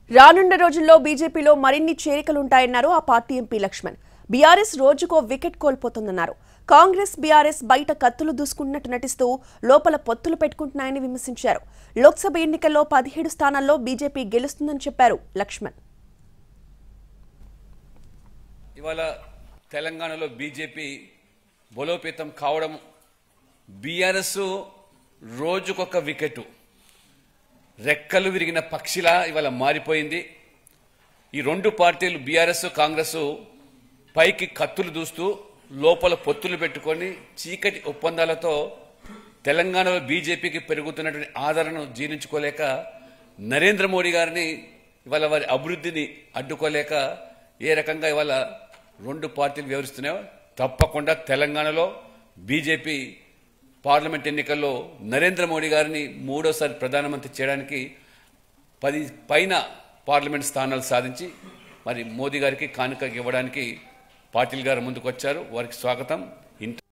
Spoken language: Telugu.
రానున్న రోజుల్లో బీజేపీలో మరిన్ని చేరికలుంటాయన్నారు ఆ పార్టీ ఎంపీ లక్ష్మణ్ బీఆర్ఎస్ రోజుకో వికెట్ కోల్పోతుందన్నారు కాంగ్రెస్ బీఆర్ఎస్ బయట కత్తులు దూసుకున్నట్టు నటిస్తూ లోపల పొత్తులు పెట్టుకుంటున్నాయని విమర్శించారు లోక్సభ ఎన్నికల్లో పదిహేడు స్థానాల్లో బీజేపీ గెలుస్తుందని చెప్పారు లక్ష్మణ్ ఇవాళ తెలంగాణలో బీజేపీ బలోపేతం కావడం బీఆర్ఎస్ రోజుకొక వికెట్ రెక్కలు విరిగిన పక్షిలా ఇవాళ మారిపోయింది ఈ రెండు పార్టీలు బీఆర్ఎస్ కాంగ్రెస్ పైకి కత్తులు దూస్తూ లోపల పొత్తులు పెట్టుకొని చీకటి ఒప్పందాలతో తెలంగాణలో బీజేపీకి పెరుగుతున్నటువంటి ఆదరణను జీర్ణించుకోలేక నరేంద్ర మోడీ గారిని ఇవాళ వారి అభివృద్ధిని అడ్డుకోలేక ఏ రకంగా ఇవాళ రెండు పార్టీలు వివరిస్తున్నాయో తప్పకుండా తెలంగాణలో బీజేపీ పార్లమెంట్ ఎన్నికల్లో నరేంద్ర మోడీ గారిని మూడోసారి ప్రధానమంత్రి చేయడానికి పది పైన పార్లమెంట్ స్థానాలు సాధించి మరి మోదీ గారికి కానుక ఇవ్వడానికి పాటిల్ గారు ముందుకు వచ్చారు వారికి స్వాగతం ఇంత